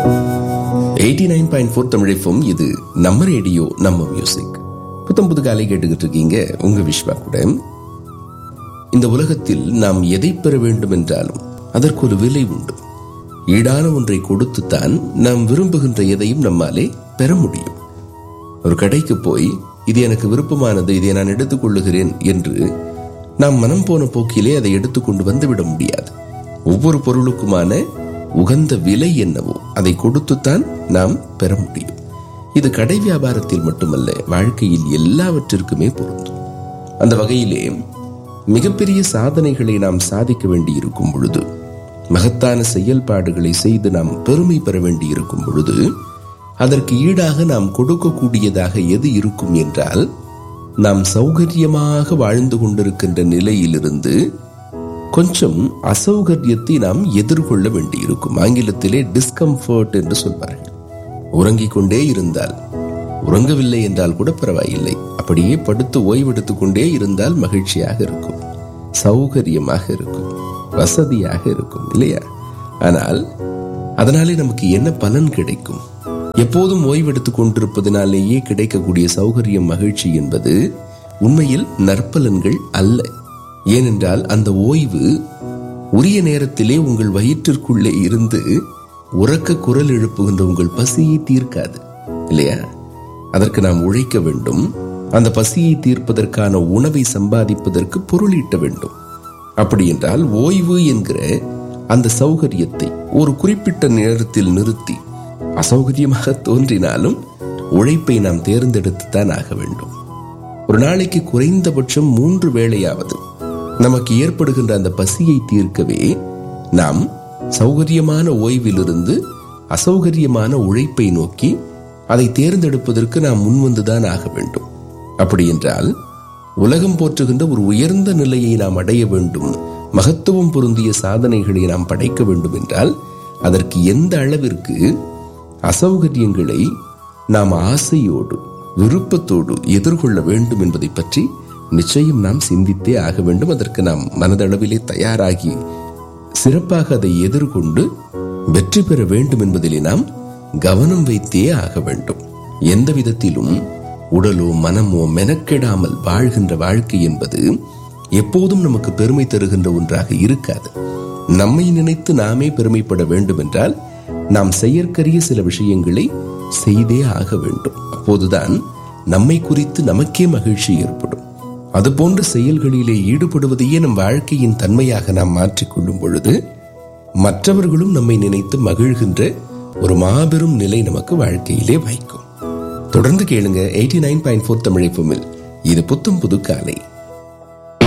eighty nine point four தமிழைஃபம் இது நம்ம ரேடியோ நம்ம மியூசிக் புத்தம் புது காலை கேட்டுக்கிட்டு இருக்கீங்க உங்க விஸ்வா கூட இந்த உலகத்தில் நாம் எதை பெற வேண்டும் என்றாலும் அதற்கு ஒரு விலை உண்டு ஈடான ஒன்றை கொடுத்துத்தான் நாம் விரும்புகின்ற எதையும் நம்மாலே பெற முடியும் ஒரு கடைக்கு போய் இது எனக்கு விருப்பமானது இதை நான் எடுத்துக்கொள்ளுகிறேன் என்று நாம் மனம் போன போக்கிலே அதை எடுத்துக்கொண்டு வந்துவிட முடியாது ஒவ்வொரு பொருளுக்குமான உகந்த விலை என்னவோ அதை கொடுத்துத்தான் நாம் பெற முடியும் இது கடை வியாபாரத்தில் மட்டுமல்ல வாழ்க்கையில் எல்லாவற்றிற்குமே பொருந்தும் அந்த வகையிலே மிகப்பெரிய சாதனைகளை நாம் சாதிக்க வேண்டியிருக்கும் பொழுது மகத்தான செயல்பாடுகளை செய்து நாம் பெருமை பெற வேண்டியிருக்கும் பொழுது அதற்கு ஈடாக நாம் கொடுக்கக்கூடியதாக எது இருக்கும் என்றால் நாம் சௌகரியமாக வாழ்ந்து கொண்டிருக்கின்ற நிலையிலிருந்து கொஞ்சம் அசௌகரியத்தை நாம் எதிர்கொள்ள வேண்டியிருக்கும் ஆங்கிலத்திலே டிஸ்கம்ஃபர்ட் என்று சொல்வார்கள் உறங்கிக் கொண்டே இருந்தால் உறங்கவில்லை என்றால் கூட பரவாயில்லை அப்படியே படுத்து ஓய்வெடுத்துக் கொண்டே இருந்தால் மகிழ்ச்சியாக இருக்கும் சௌகரியமாக இருக்கும் வசதியாக இருக்கும் இல்லையா ஆனால் அதனாலே நமக்கு என்ன பலன் கிடைக்கும் எப்போதும் ஓய்வெடுத்துக் கொண்டிருப்பதனாலேயே கிடைக்கக்கூடிய சௌகரியம் மகிழ்ச்சி என்பது உண்மையில் நற்பலன்கள் அல்ல ஏனென்றால் அந்த ஓய்வு உரிய நேரத்திலே உங்கள் வயிற்றிற்குள்ளே இருந்து உறக்க குரல் எழுப்புகின்ற உங்கள் பசியை தீர்க்காது இல்லையா அதற்கு நாம் உழைக்க வேண்டும் அந்த பசியை தீர்ப்பதற்கான உணவை சம்பாதிப்பதற்கு பொருளீட்ட வேண்டும் அப்படி என்றால் ஓய்வு என்கிற அந்த சௌகரியத்தை ஒரு குறிப்பிட்ட நேரத்தில் நிறுத்தி அசௌகரியமாக தோன்றினாலும் உழைப்பை நாம் தேர்ந்தெடுத்துத்தான் ஆக வேண்டும் ஒரு நாளைக்கு குறைந்தபட்சம் மூன்று வேளையாவது நமக்கு ஏற்படுகின்ற அந்த பசியை தீர்க்கவே நாம் சௌகரியமான ஓய்விலிருந்து அசௌகரியமான உழைப்பை நோக்கி அதை தேர்ந்தெடுப்பதற்கு நாம் முன்வந்துதான் ஆக வேண்டும் அப்படி என்றால் உலகம் போற்றுகின்ற ஒரு உயர்ந்த நிலையை நாம் அடைய வேண்டும் மகத்துவம் பொருந்திய சாதனைகளை நாம் படைக்க வேண்டும் என்றால் அதற்கு எந்த அளவிற்கு அசௌகரியங்களை நாம் ஆசையோடு விருப்பத்தோடு எதிர்கொள்ள வேண்டும் என்பதை பற்றி நிச்சயம் நாம் சிந்தித்தே ஆக வேண்டும் அதற்கு நாம் மனதளவிலே தயாராகி சிறப்பாக அதை எதிர்கொண்டு வெற்றி பெற வேண்டும் என்பதிலே நாம் கவனம் வைத்தே ஆக வேண்டும் எந்த விதத்திலும் உடலோ மனமோ மெனக்கெடாமல் வாழ்கின்ற வாழ்க்கை என்பது எப்போதும் நமக்கு பெருமை தருகின்ற ஒன்றாக இருக்காது நம்மை நினைத்து நாமே பெருமைப்பட வேண்டும் என்றால் நாம் செயற்கரிய சில விஷயங்களை செய்தே ஆக வேண்டும் அப்போதுதான் நம்மை குறித்து நமக்கே மகிழ்ச்சி ஏற்படும் அதுபோன்ற செயல்களிலே ஈடுபடுவதையே நம் வாழ்க்கையின் தன்மையாக நாம் மாற்றிக்கொள்ளும் பொழுது மற்றவர்களும் நம்மை நினைத்து மகிழ்கின்ற ஒரு மாபெரும் நிலை நமக்கு வாழ்க்கையிலே வாய்க்கும் தொடர்ந்து கேளுங்க eighty nine point four Tamil இது புத்தம் புது காலை